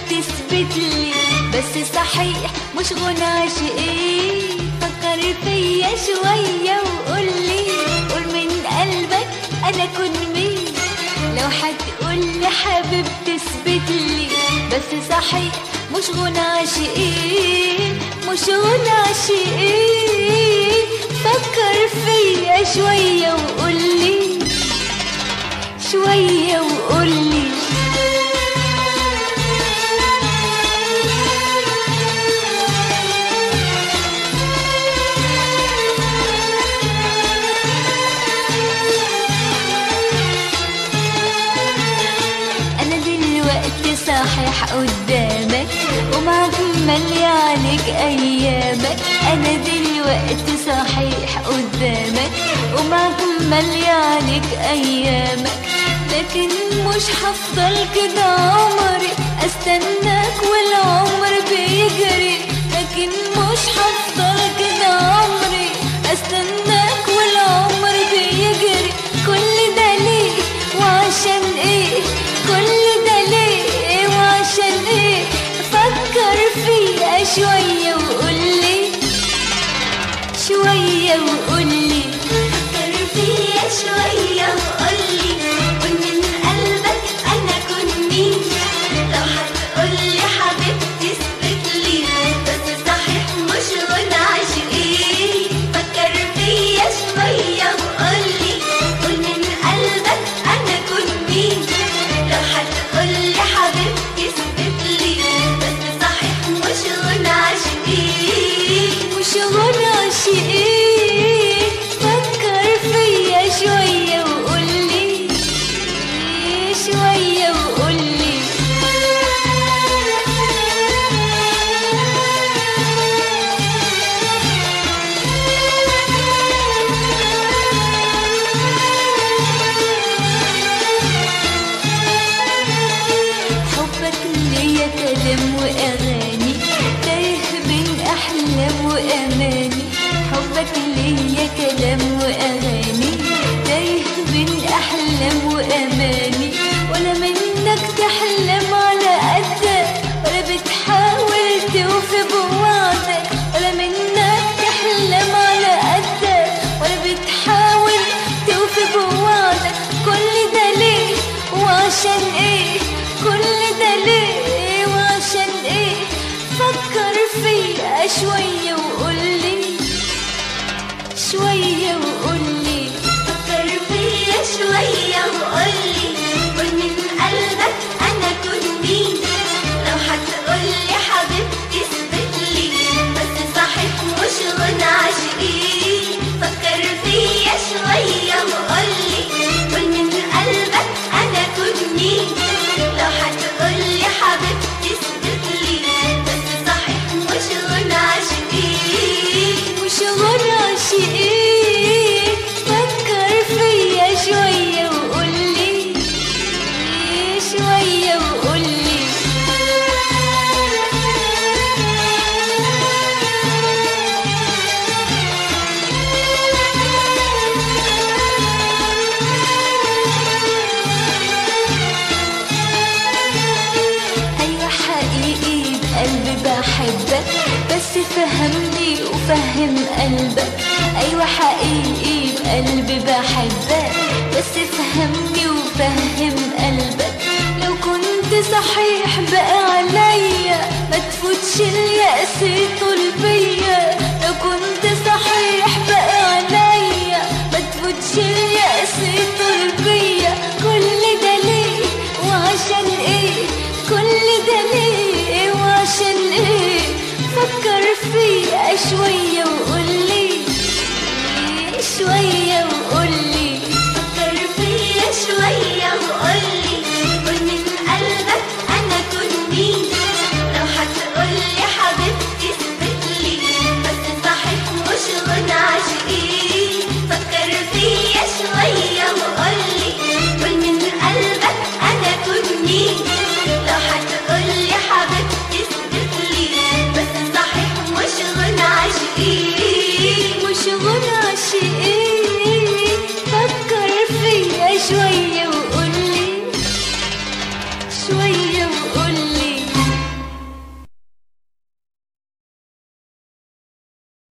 تثبت لي بس صحيح مش غنى عاشقين فكر فيا شوية وقول لي قول من قلبك أنا كن مين لو هتقول لي حابب تثبت لي بس صحيح مش غنى عاشقين مش غنى عاشقين فكر فيا شوية وقول لي شوية وقول لي أنا دلوقتي صحيح قدامك ومعك ملي عليك أيامك أنا دلوقتي صحيح قدامك ومعك ملي عليك أيامك لكن مش هفضل كده عمري استناك والعمر بيجري لكن مش هفضل كده عمري استناك والعمر بيجري كل ده ليه وعشان ايه كل ده ليه وعشان ايه فكر فيها شوية وقولي شوية وقولي فكر فيا شوية وقولي قول من قلبك أنا كن مين لو هتقولي حبيبتي اثبت لي بس صحيح مش غنى عاشقين فكر فيا شوية وقولي قول من قلبك أنا كن مين لو هتقولي حبيبتي اثبت لي بس صحيح مش غنى عاشقين مش غنى عاشقين فكر فيا شوية وقولي شوية وقولي حبك ليا كلام وأغاني تايه بين أحلام وأماني حبك ليا كلام وأغاني تايه بين أحلام وأماني ولا منك تحلم على قدك ولا بتحاول توفي بوعدك ولا منك تحلم على قدك ولا بتحاول توفي بوعدك كل ده ليه وعشان ايه كل ده ليه وعشان ايه فكر فيها شوية وقولي شوية وقولي فكر فيا شوية وقولي قول من قلبك أنا كن مين لو هتقولي حبيبتي اثبت لي بس صحيح مش غنى عاشقين فكر فيا شوية وقولي قول من قلبك أنا كن مين لو هتقولي حبيبتي اثبت لي بس صحيح مش غنى عاشقين مش غنى عاشقين فكر فيا شوية وقولي شوية وقولي أيوة حقيقي بقلبي بحبك بس فهمني وفهم قلبك أيوة حقيقي بقلبي بحبك بس فهمني وفهم قلبك لو كنت صحيح بقى عليا ما تفوتش اليأس طول